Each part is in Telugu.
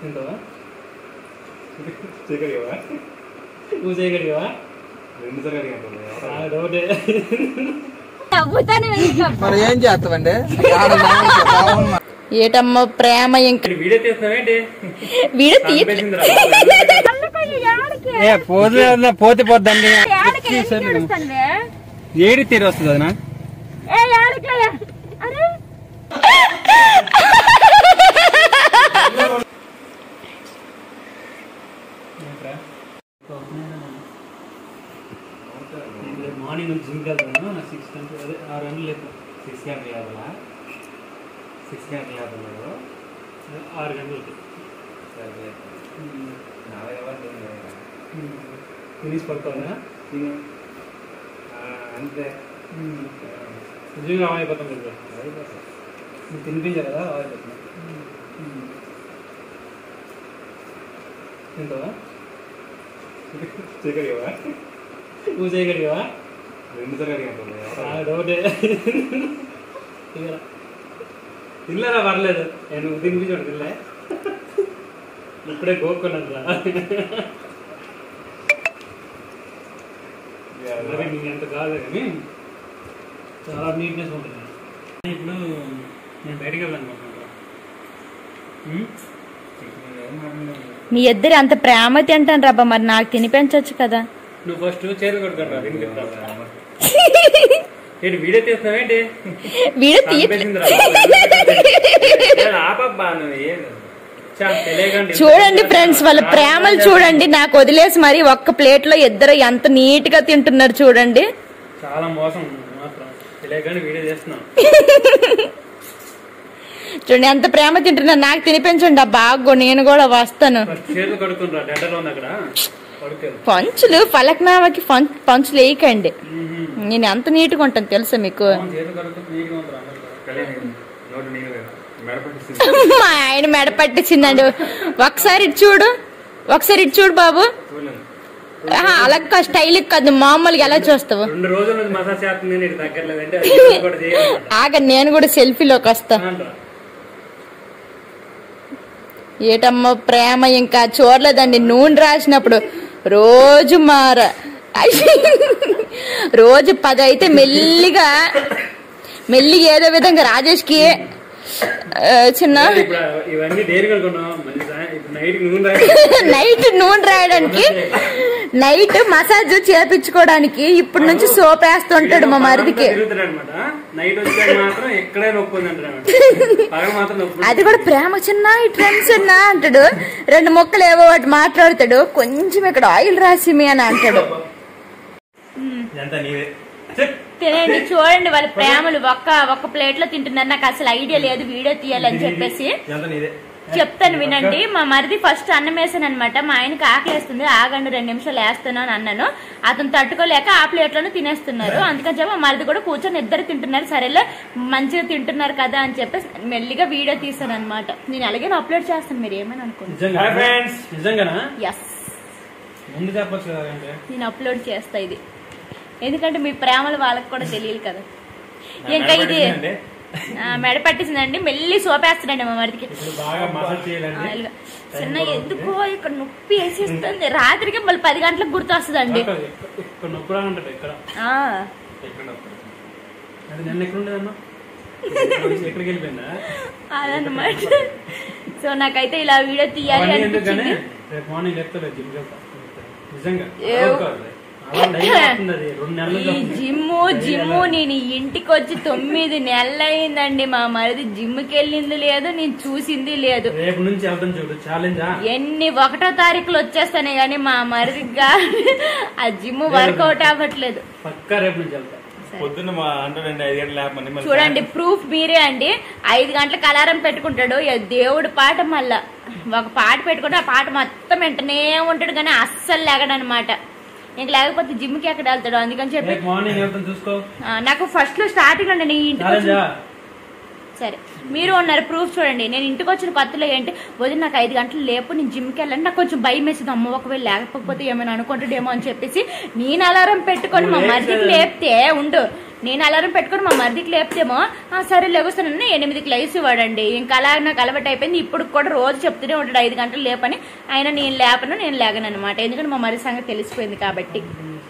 తింటావా చేయగలిగావా నువ్వు చేయగలిగావా రెండు సార్లు అడిగాను డౌటే మరి ఏం చేస్తామండి ఆడ నాన్న బాగున్నా. ఏటమ్మా ప్రేమ ఇంకా వీడియో తీస్తున్నావేంటి వీడు తీ చంపేసిందిరా. ఏ పోతే పోతే పోద్దండి ఏడి తీరు వస్తుంది అదనా మార్నింగ్ నుంచి జిమ్కి వెళ్తాను నాకు సిక్స్ గంటలు అదే ఆరు గంటలు లేదు సిక్స్ గంటలు కాదా సిక్స్ గంటలు కాదు ఆరు గంటలకి తినేసి పడుకోవాలా అంతే నిజంగా అయిపోతాం కదా నీకు తినిపించాలి కదా అయిపోతుంది తింటావా చేయగలిగావా నువ్వు చేయగలిగావా రెండు సార్లు అడిగాను ఆ, డౌటే తినలేరా పర్లేదు నేను నువ్వు తినిపించాడు తినలే ఇప్పుడే గోక్కున్నాను రా మరి నీకు ఎంత కాదు కానీ చాలా నీట్నెస్ ఉంటుంది ఇప్పుడు నేను బయటకు వెళ్ళాలనుకుంటున్నాను మీ ఇద్దరు అంత ప్రేమ తింటాను రబ్బా మరి నాకు తినిపించవచ్చు కదా నువ్వు ఫస్ట్ చేతులు కొట్టుకోరా ఏంటి వీడియో తీస్తున్నావేంటి వీడు తీ చంపేసిందిరా. ఏ, ఆపబ్బా నువ్వు ఏం చా, తెలియకండి. చూడండి ఫ్రెండ్స్ వాళ్ళ ప్రేమలు చూడండి నాకు వదిలేసి మరి ఒక్క ప్లేట్ లో ఇద్దరు ఎంత నీట్ గా తింటున్నారు చూడండి చాలా మోసం మాత్రం తెలియకండి వీడియో చేస్తున్నాం చూడండి ఎంత ప్రేమ తింటున్నారు నాకు తినిపించండి ఆ బాగు నేను కూడా వస్తాను ఫస్ట్ చేతులు కడుక్కునిరా డెంటలో ఉంది అక్కడ పడుకోదు పంచులు ఫలక్నామాకి ఫం- పంచులు వేయకండి నేను ఎంత నీట్గా ఉంటాను తెలుసా మీకు చేతులు కడుక్కుని నీట్గా ఉందిరా కళ్యాణ్ నోటి నీళ్ళు మెడపట్టిస్తుంది మా ఆయన మెడ పట్టించిందండి ఒకసారి ఇటు చూడు ఒకసారి ఇటు చూడు బాబు ఆహా, అలా స్టైల్ కాదు మామూలుగా ఎలా చూస్తావు రెండు రోజుల నుంచి మసాజ్ చేస్తుంది నీకు తగ్గట్లేదంటే అది ఈరోజు కూడా చేయాలన్నమాట. ఆగ నేను కూడా సెల్ఫీలోకి వస్తా అంటారా? ఏటమ్మా ప్రేమ ఇంకా చూడలేదండి నూనె రాసినప్పుడు రోజు మార రోజు పది అయితే మెల్లిగా మెల్లిగా ఏదో విధంగా రాజేష్కి ఆ, చిన్న ఇప్పుడు ఇవన్నీ దేని కనుక్కున్నాం మళ్ళీ సాయం- ఇప్పుడు నైట్ నూనె రాయి నైట్ నూనె రాయడానికి నైట్ మసాజ్ చేపించుకోవడానికి ఇప్పటి నుంచి సోప్ వేస్తుంటాడు మా మరిదికి తిరుగుతాడు అనమాట నైట్ వచ్చాక మాత్రం ఎక్కడే నొప్పి ఉంది అంటాడు పగల మాత్రం నొప్పి ఉంది. అది కూడా ప్రేమ చిన్న ఈ ట్రెండ్ చిన్న అంటాడు రెండు మొక్కలు ఏవో ఒకటి మాట్లాడతాడు కొంచెం ఇక్కడ ఆయిల్ రాసి మీ అని అంటాడు ఇదంతా నీవే చెప్. తినండి చూడండి వాళ్ళ ప్రేమలు ఒక్క ఒక్క ప్లేట్ లో తింటున్నారు నాకు అసలు ఐడియా లేదు వీడియో తీయాలని చెప్పేసి ఇదంతా నీదే చెప్తాను వినండి మా మరిది ఫస్ట్ అన్నం వేసాను అనమాట మా ఆయనకి ఆకలి వేస్తుంది ఆగండి రెండు నిమిషాలు వేస్తాను అని అన్నాను అతను తట్టుకోలేక ఆ ప్లేట్ లోనే తినేస్తున్నారు అందుకని చెప్పి మా మరిది కూడా కూర్చొని ఇద్దరు తింటున్నారు సరేలే మంచిగా తింటున్నారు కదా అని చెప్పి మెల్లిగా వీడియో తీసాను అనమాట నేను అలాగే అప్లోడ్ చేస్తాను మీరు ఏమని అనుకోండి నిజంగా ఫ్రెండ్స్ నిజంగానా ఎస్ ముందు చెప్పొచ్చు కదా అంటే నేను అప్లోడ్ చేస్తా ఇది ఎందుకంటే మీ ప్రేమలు వాళ్ళకి కూడా తెలియదు కదా ఇంకా ఇది ఆ, మెడ పట్టేసిందండి మెల్లి సోపేస్తాడండి మా మరిదికి ఇప్పుడు బాగా మసాజ్ చేయాలండి ఆయిల్గా. చిన్న ఎందుకో ఇక్కడ నొప్పి వేసేస్తుంది రాత్రికి మళ్ళీ పది గంటలకు గుర్తు వస్తుందండి ఇక్కడ ఇక్కడ నొప్పి రా ఉంటుంది ఇక్కడ ఆ, ఎక్కడ నొప్పి అది నిన్న ఎక్కడ ఉండేదన్నా ఎక్కడికి వెళ్ళిపోయిందా అదన్నమాట సో నాకైతే ఇలా వీడియో తీయాలి అవన్నీ ఎందుకని అనిపించింది రేపు మార్నింగ్ చెప్తా జిమ్ వెళ్తా నిజంగా ఏ- అలా కాదు. అలా డైలీ అవుతుంది అది రెండు నెలల ఈ నుంచి జిమ్ జిమ్ నేను ఇంటికి వచ్చి తొమ్మిది నెలలు అయిందండి మా మరిది జిమ్కి వెళ్ళింది లేదు నేను చూసింది లేదు రేపు నుంచి వెళ్తాం చూడు ఛాలెంజా ఎన్ని ఒకటో తారీఖులు వచ్చేస్తానే గానీ మా మరిదిగా ఆ జిమ్ వర్కౌట్ అవ్వట్లేదు పక్కా రేపు నుంచి వెళ్తా పొద్దున్న మా అంటాడండి ఐదు గంటల లేపమని మళ్ళీ చూడండి ప్రూఫ్ మీరే అండి ఐదు గంటలకు అలారం పెట్టుకుంటాడు ఏ దేవుడి పాట మళ్ళా ఒక పాట పెట్టుకుంటే ఆ పాట మొత్తం వెంటనే ఉంటాడు కానీ అస్సలు లేగడనమాట ఇంక లేకపోతే జిమ్ కి ఎక్కడ వెళ్తాడు అందుకని చెప్పి రేపు మార్నింగ్ వెళ్తాం చూసుకో ఆ, నాకు ఫస్ట్ లో స్టార్టింగ్ లో నేను ఈ ఇంటికి ఛాలెంజా వచ్చి- సరే మీరు ఉన్నారు ప్రూఫ్ చూడండి నేను ఇంటికి వచ్చిన కొత్తలో ఏంటి వదిన నాకు ఐదు గంటలు లేపు నేను జిమ్కి వెళ్ళండి నాకు కొంచెం భయం వేసింది అమ్మ ఒకవేళ లేకపోతే ఏమైనా అనుకుంటాడేమో అని చెప్పేసి నేను అలారం పెట్టుకొని మా మరిదికి లేపితే ఉండు నేను అలారం పెట్టుకొని మా మరిదికి లేపితేమో "ఆ, సరే లెగుస్తానని ఎనిమిదికి లేచి వాడండి ఇంకా అలా నాకు అలవాటు అయిపోయింది ఇప్పుడు కూడా రోజు చెప్తూనే ఉంటాడు ఐదు గంటలు లేపని ఆయన నేను లేపను నేను లేగను అనమాట ఎందుకంటే మా మరిది సంగతి తెలిసిపోయింది కాబట్టి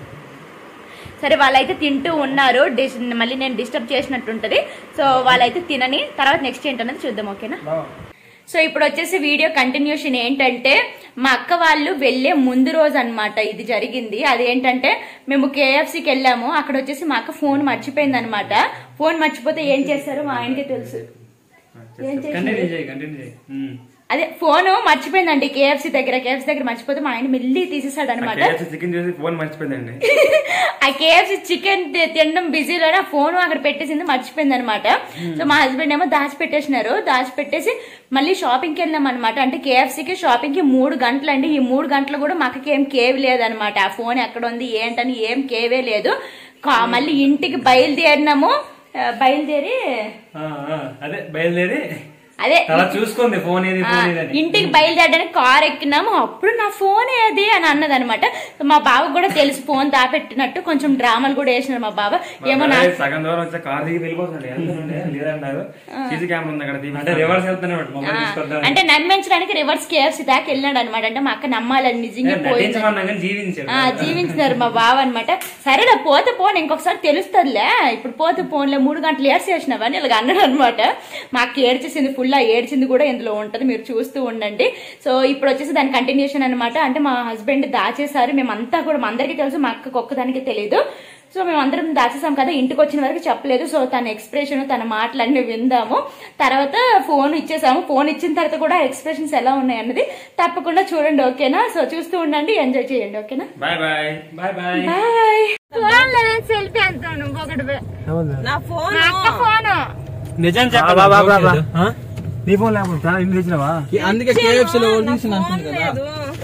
సరే వాళ్ళైతే తింటూ ఉన్నారు డిస్ మళ్ళీ నేను డిస్టర్బ్ చేసినట్టుంటది సో వాళ్ళైతే తినని తర్వాత నెక్స్ట్ ఏంటన్నది చూద్దాం ఓకేనా సో ఇప్పుడు వచ్చేసి వీడియో కంటిన్యూషన్ ఏంటంటే మా అక్క వాళ్ళు వెళ్ళే ముందు రోజు అన్నమాట ఇది జరిగింది అదేంటంటే మేము కేఎఫ్సీకి వెళ్ళాము అక్కడ వచ్చేసి మా అక్క ఫోన్ మర్చిపోయింది అనమాట ఫోన్ మర్చిపోతే ఏం చేశారో మా ఆయనకి తెలుసు ఏం చేశారు కంటిన్యూ చేయి కంటిన్యూ చేయి ఉమ్. అదే ఫోన్ మర్చిపోయిందండి కేఎఫ్సీ దగ్గర కేఎఫ్సీ దగ్గర మర్చిపోతే మా ఆయన మెల్లి తీసేసాడు అనమాట చికెన్ చేసి ఫోన్ మర్చిపోయిందండి ఆ కేఎఫ్సి చికెన్ తినడం బిజీలోనే ఫోన్ అక్కడ పెట్టేసింది మర్చిపోయింది అనమాట సో మా హస్బెండ్ ఏమో దాచిపెట్టేసినారు దాచిపెట్టేసి మళ్ళీ షాపింగ్ కి వెళ్ళాం అనమాట అంటే KFC కి షాపింగ్ కి మూడు గంటలు అండి ఈ మూడు గంటలు కూడా మాకు ఏం కేవ్ లేదనమాట ఆ ఫోన్ ఎక్కడ ఉంది ఏంటని ఏం కేవే లేదు కా- మళ్ళీ ఇంటికి బయలుదేరినాము ఆ, బయలుదేరి ఆ, ఆ, అదే బయలుదేరి అదే అలా చూసుకుంది ఫోన్ ఏది ఆ, ఫోన్ ఏదని ఇంటికి బయలుదేరడానికి కార్ ఎక్కినాము అప్పుడు నా ఫోన్ ఏది అని అన్నది అనమాట మా బావ కూడా తెలిసి ఫోన్ దాపెట్టినట్టు కొంచెం డ్రామాలు కూడా వేసినారు మా బావ ఏమో నా సగం దూరం వచ్చే కార్ దిగి వెళ్ళిపోతుంది వెళ్తుండే లేదన్నారు సీసీ కెమెరా ఉంది అక్కడ అంటే తీపిస్తాను. రివర్స్ వెళ్తానే ఆ, మొబైల్ తీసుకొద్దాం అంటే నమ్మించడానికి రివర్స్ కేఎఫ్సీ దాకా వెళ్ళాడు అనమాట అంటే మా అక్క నమ్మాలని నిజంగా పోయింది నటించమన్నా కానీ జీవించాడు ఆ జీవించినారు మా బావ అనమాట సరేలే పోతే పోను ఇంకొకసారి తెలుస్తుందిలే ఇప్పుడు పోతే పోన్లే మూడు గంటలు ఏడ్చి చేసినావా అని ఇలాగ అన్నాడు అనమాట మాకు ఏడ్చేసింది ఫుల్ ఆ ఏడ్చింది కూడా ఇందులో ఉంటది మీరు చూస్తూ ఉండండి సో ఇప్పుడు వచ్చేసి దాని కంటిన్యూషన్ అనమాట అంటే మా హస్బెండ్ దాచేసారు మేమంతా కూడా మా అందరికీ తెలుసు మా అక్కకు ఒక్కదానికి తెలియదు సో మేము అందరం దాచేసాం కదా ఇంటికి వచ్చిన వరకు చెప్పలేదు సో తన ఎక్స్ప్రెషన్ తన మాటలన్నీ విందాము తర్వాత ఫోన్ ఇచ్చేసాము ఫోన్ ఇచ్చిన తర్వాత కూడా ఎక్స్ప్రెషన్స్ ఎలా ఉన్నాయి అన్నది తప్పకుండా చూడండి ఓకేనా సో చూస్తూ ఉండండి ఎంజాయ్ చేయండి ఓకేనా bye bye bye bye bye selfie అంటాను ఒకటి నా ఫోన్ మా అక్క ఫోన్ నిజం బా, బా, బా, బా. చెప్పాలి నీ ఫోన్ లేకపోతే ఇంటి తెచ్చినావా అందుకే కేఎఫ్సీ లో తీసిన అంటుంది కదా లేదు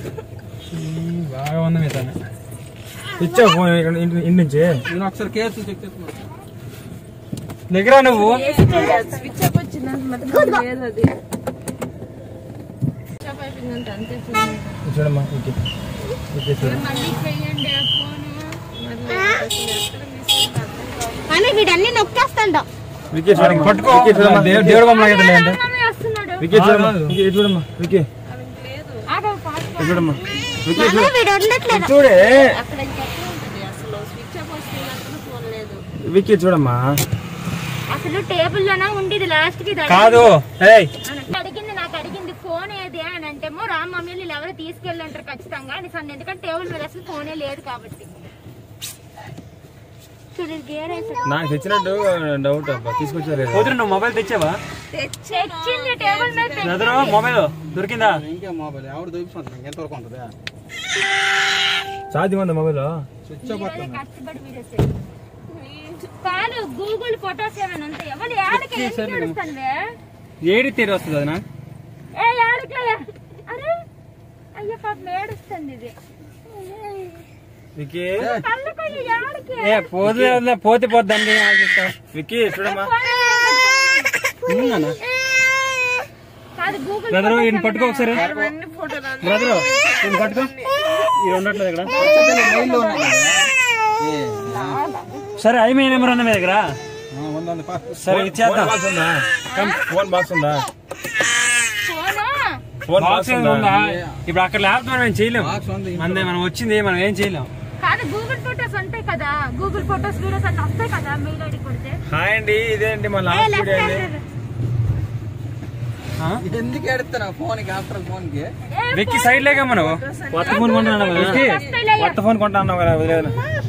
బాగా ఉంది మీ తన ఇచ్చావు ఫోన్ ఇక్కడ ఇంటి ఇంటి నుంచి నేను ఒకసారి కేఎఫ్సీ చెక్ చేసుకున్నాను దగ్గర నువ్వు స్విచ్ ఆఫ్ వచ్చిందంట మరి లేదు అది స్విచ్ ఆఫ్ అయిపోయిందంట అంతే ఫోన్ చూడమ్మా ఓకే ఓకే చూడు మళ్ళీ చెయ్యండి ఆ ఫోన్ మరి అసలు ఎక్కడ మిస్ అయిందో అర్థం కావట్లేదు. అని వీడన్ని నొక్కేస్తాండ వికీ చూడమ్మా పట్టుకో. వికీ చూడమ్మా దేవ్- దేవుడు బొమ్మలా కదా లేదంటే. వస్తున్నాడు వికీ చూడమ్మా వికీ ఇటు చూడమ్మా వికీ అది లేదు ఆగో, పాస్ ఇటు చూడమ్మా వికీ చూడు వీడు ఉండట్లేదు చూడే అక్కడ ఇంకెక్కడ ఉంటుంది అసలు స్విచ్ ఆఫ్ వస్తున్నప్పుడు ఫోన్ లేదు వికీ చూడమ్మా అసలు టేబుల్ లోనే ఉండేది లాస్ట్ కి ఇది కాదు ఏయ్ అడిగింది నాకు అడిగింది ఫోన్ ఏది అని అంటేమో రామ్ మమ్మీ వీళ్ళు ఎవరో తీసుకెళ్ళంటారు ఖచ్చితంగా అని సన్న ఎందుకంటే టేబుల్ మీద అసలు ఫోనే లేదు కాబట్టి చూడు గేర్ వేసాడు. నాకు తెచ్చినట్టు డౌట్ అబ్బా తీసుకొచ్చారు కూతురు నువ్వు మొబైల్ తెచ్చావా తెచ్చింది టేబుల్ మీద పెట్టి. ఎదురు మొబైల్ దొరికిందా ఇంకేం మొబైల్ ఎవరు దొరికిపోతుంది ఎంతవరకు ఉంటుంది ఛార్జింగ్ ఉందా మొబైల్ స్విచ్ ఆఫ్ మీరే కష్టపడి వీడియోస్ చేయండి. కాదు గూగుల్ ఫొటోస్ ఏమైనా ఉంటాయి ఎవరు ఏడకి ఎందుకు ఏడుస్తానువే? ఏడి తీరు వస్తుంది అదనా ఏ ఏడకలే అరే అయ్యో పాపం ఏడుస్తుంది ఇది వికీ కళ్ళకు అయ్యో ఏడకి ఏ పోతే పోతే పోద్దండి వికీ చూడమ్మా కాదు గూగుల్ బ్రదరు ఈయన పట్టుకో ఒకసారి ఇవన్నీ ఫోటోలు అన్నీ బ్రదరు ఈయన పట్టుకో ఇది ఉండట్లేదు ఇక్కడ మైండ్లో ఉన్నాయి కదా ఏ, సరే ఐ మీ నెంబర్ ఉన్న మీ దగ్గర ఆ, ఉంది, ఉంది, పా. సరే ఇచ్చేద్దాం బాక్స్ ఉందా ఫోన్ బాక్స్ ఉందా ఫోను ఫోన్ బాక్స్ బాక్స్ ఏదో ఉందా ఉందా ఇప్పుడు అక్కడ లేకపోతే మనం ఏం చేయలేం బాక్స్ ఉంది మనదే మనం వచ్చింది మనం ఏం చేయలేం కాదు గూగుల్ ఫొటోస్ ఉంటాయి కదా గూగుల్ ఫొటోస్ వీడియోస్ అట్లా వస్తాయి కదా మెయిల్ ఐడి కొడితే హాయ్ అండి ఇదేంటి మా ఏ, లాస్ట్ left వీడియో అండి hand. ఆ? ఎందుకు ఎడుతున్నా ఫోన్ కి ఆఫ్టర్ ఫోన్ కి ఏ, వెక్కి సైడ్ లేక మనం కొత్త ఫోన్ కొన్నాను కదా వస్తాయిలే. కొత్త ఫోన్ కొంటా అన్నావు కదా వదిలేదు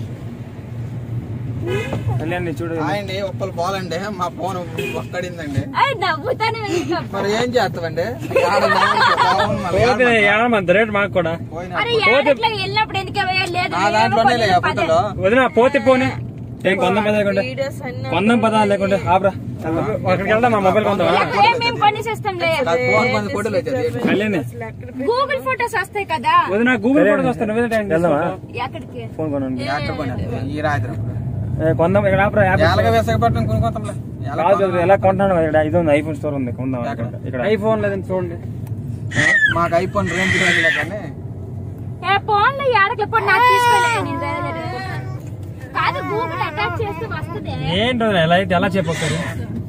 కళ్యాణ్ చూడు ఆయన్ని ఒక్కరు పోలండి మా ఫోన్ ఒక్కడిందండి ఏయ్, నవ్వుతానే ఇంకా. మరి ఏం చేస్తామండి ఆడ నాలుగు కావాలి మళ్ళీ ఆడ పోతే ఏడమంత రేట్ మాకు కూడా పోయినా అరే ఏడట్లా వెళ్ళినప్పుడు ఎందుకు ఇవ్వయా? లేదు నా ఏమో దాంట్లోనే పది లే పదే. ఫోటోలో వదిన పోతే పోనీ ఏం కొందాం పదా లేకుంటే వీడియోస్ అన్నీ కొందాం పదా లేకుంటే ఆబ్రా అక్కడికి వెళ్దాం మా మొబైల్ కొందామా ఏ, మేము కొనేసేస్తాంలే. కాదు, ఫోన్ కొంచెం ఫోటోలు వచ్చేది కళ్యాణి గూగుల్ ఫొటోస్ వస్తాయి కదా వదిన గూగుల్ ఫోటోస్ వస్తాను నువ్వే టైం వెళ్దామా ఎక్కడికి ఫోన్ కొనండి ఎక్కడ పోయినా ఈ రాత్రి ఏ, కొందాం ఇక్కడ ఆపరా యాప్ ఎలాగ విశాఖపట్నం కొనుక్కోతాంలే ఎలా కాదు కొన్నావు? ఎలా కొంటున్నాను ఇక్కడ ఇది ఉంది ఐఫోన్ స్టోర్ ఉంది కొందాం ఎక్కడ? అనుకుంటా. ఇక్కడ ఐఫోన్ లేదని చూడండి మాకు ఐఫోన్ రేంజ్ రోజులే కానీ ఏ ఫోన్ లో ఏడకెప్పుడు నాకు తీసుకోలేదు నేను వేరే దగ్గర కొన్నాను. కాదు గూగుల్ అటాచ్ చేస్తే వస్తుంది ఏంటి వదినా, ఎలా అయితే ఎలా చెప్పు ఒకసారి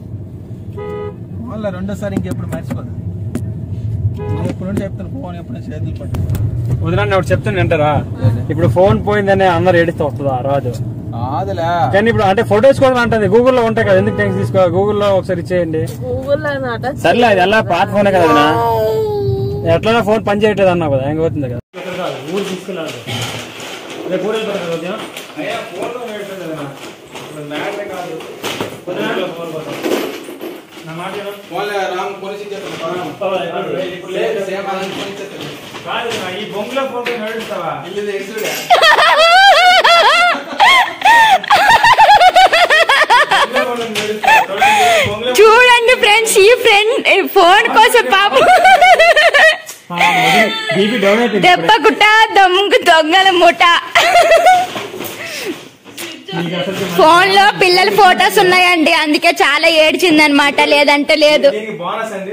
మళ్ళీ రెండోసారి ఇంకెప్పుడు మర్చిపోదు నేను ఎప్పుడు నుండి చెప్తాను ఫోన్ ఎప్పుడు చేతులు పట్టు వదినా నేను ఒకటి చెప్తాను వింటారా ఇప్పుడు ఫోన్ పోయిందని అందరు ఏడిస్తే వస్తుందా రాదు కాదులే కానీ ఇప్పుడు అంటే ఫొటోస్ కూడా అంటది గూగుల్లో ఉంటాయి కదా ఎందుకు టెన్షన్ తీసుకో గూగుల్లో ఒకసారి ఇచ్చేయండి గూగుల్లో అటచ్ సర్లే అది ఎలా పాత ఫోనే కదా వదినా ఎట్లా ఫోన్ పని చేయట్లేదు అన్నావు కదా ఏం అవుతుంది కదా ఊరు తీసుకెళ్ళాలి రేపు ఊరు వెళ్తారు కదా ఉదయం నా మాట కాదు నా ఈ బొంగులో ఫోన్ నడుస్తావా చూడండి ఫ్రెండ్స్ ఈ ఫ్రెండ్ ఫోన్ కోసం పాపం బీపీ డౌన్ అయిపోయింది దెబ్బ గుట్ట దమ్ముకు దొంగల ముఠ నీకు అసలు ఫోన్ లో పిల్లల ఫోటోస్ ఉన్నాయండి అందుకే చాలా ఏడ్చింది అనమాట లేదంటే లేదు దీనికి బోనస్ అండి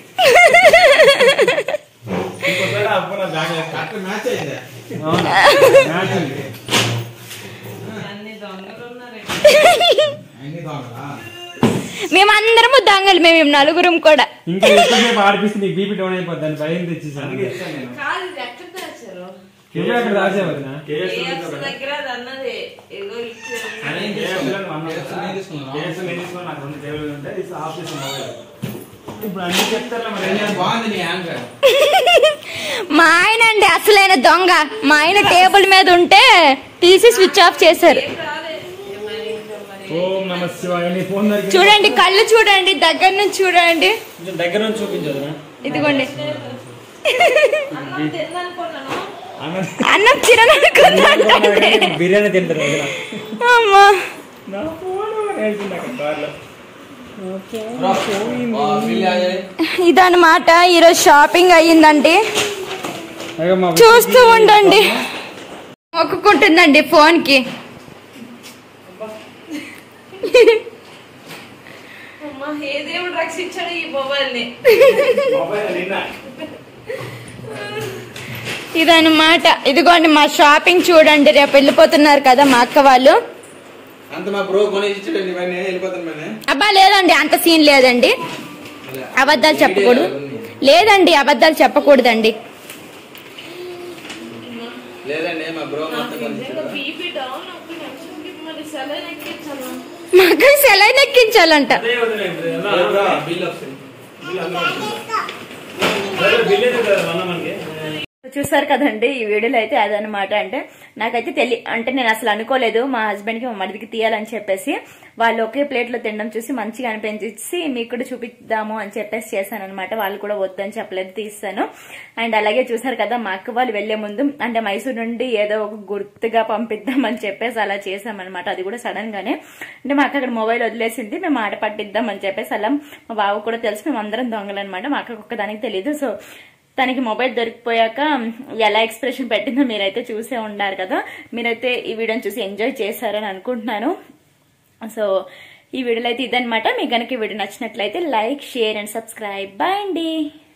ఇంకోసారి ఆ ఫోన్ జాగ్రత్త మ్యాచ్ అయింది అవును. మ్యాచ్ ఉంది. అన్ని దొంగలు ఉన్నారు అన్ని దొంగలా మేమందరము దొంగలు మేము నలుగురం కూడా ఇంకా ఎక్కువసేపు ఆడిపిస్తే నీకు బీపీ డౌన్ అయిపోద్ది అని భయం తెచ్చేసాను కాదు ఇది ఎక్కడ దాచారు నువ్వే అక్కడ రాసావు వదినా? KFC దగ్గర అది అన్నది ఏదో ఇచ్చారు కేఎఫ్సీలో నువ్వు అన్నావు కేఎఫ్సీ కదా. నేను తీసుకున్నాను. కేఎఫ్సీ నేను తీసుకున్నాను. నాకు రెండు టేబుల్ ఉంటాయి. ఇది ఆఫ్ చేసి మొబైల్. ఇప్పుడు అన్ని చెప్తారా మరి ఏం చేయాలి? బాగుంది నీ యాంకర్ మా ఆయన అండి అసలైన దొంగ మా ఆయన టేబుల్ మీద ఉంటే తీసి స్విచ్ ఆఫ్ చేశారు ఏం రాలేదు మరి ఇంకా మరి ఓం నమ శివాయ నీ ఫోన్ దొరికింది. చూడండి కళ్ళు చూడండి దగ్గర నుంచి చూడండి కొంచెం దగ్గర నుంచి చూపించదురా ఇదిగోండి అన్నం తిందనుకున్నాను అన్నం తిననుకున్నాను బిర్యానీ తింటారు వదినా. అమ్మా నా ఫోన్ వేసింది అక్కడ కార్లో. ఇదన్నమాట ఈరోజు షాపింగ్ అయ్యిందండి అయ్యో మా చూస్తూ ఉండండి మొక్కుకుంటుందండి ఫోన్ కి అమ్మా ఏ దేవుడు రక్షించాడు ఈ మొబైల్ ని మొబైల్ నిన్న ఇదన్నమాట ఇదిగోండి మా షాపింగ్ చూడండి రేపు వెళ్ళిపోతున్నారు కదా మా అక్క వాళ్ళు అంత మా బ్రో కొని ఇచ్చాడు ఇవన్నీ వెళ్ళిపోతాను మేనే అబ్బా లేదండి అంత సీన్ లేదండి అబద్ధాలు చెప్పకూడదు లేదండి అబద్ధాలు చెప్పకూడదండి లేదండి మా బ్రో మొత్తం కొని నిజంగా బీపీ డౌన్ ఒక నిమిషంకి మరి సెలైన్ ఎక్కించాను మా అక్క సెలైన్ ఎక్కించాలంట అదే వదినా ఇప్పుడు ఎలా? బిల్ వస్తుంది సరే, బిల్ ఎందుకు కదా మొన్న మనకి చూసారు కదండి ఈ వీడియోలో అయితే అదనమాట అంటే నాకైతే తెలియ అంటే నేను అసలు అనుకోలేదు మా హస్బెండ్ కి మా మరిదికి తీయాలని చెప్పేసి వాళ్ళు ఒకే ప్లేట్ లో తినడం చూసి మంచిగా అనిపించేసి మీకు కూడా చూపిద్దాము అని చెప్పేసి చేశాను అనమాట వాళ్ళు కూడా వద్దని చెప్పలేదు తీస్తాను అండ్ అలాగే చూసారు కదా మా అక్క వాళ్ళు వెళ్లే ముందు అంటే మైసూర్ నుండి ఏదో ఒక గుర్తుగా పంపిద్దామని చెప్పేసి అలా చేసామన్నమాట అది కూడా సడన్ గానే అంటే మా అక్క అక్కడ మొబైల్ వదిలేసింది మేము ఆట పట్టిద్దాం అని చెప్పేసి అలా మా బావ కూడా తెలుసు మేము అందరం దొంగలన్నమాట మా అక్కకు ఒక్కదానికి తెలియదు సో తనకి మొబైల్ దొరికిపోయాక ఎలా ఎక్స్ప్రెషన్ పెట్టిందో మీరైతే చూసే ఉండారు కదా మీరైతే ఈ వీడియోని చూసి ఎంజాయ్ చేశారని అనుకుంటున్నాను సో ఈ వీడియోలో అయితే ఇదనమాట మీకు కనుక ఈ వీడియో నచ్చినట్లయితే like share and subscribe bye అండి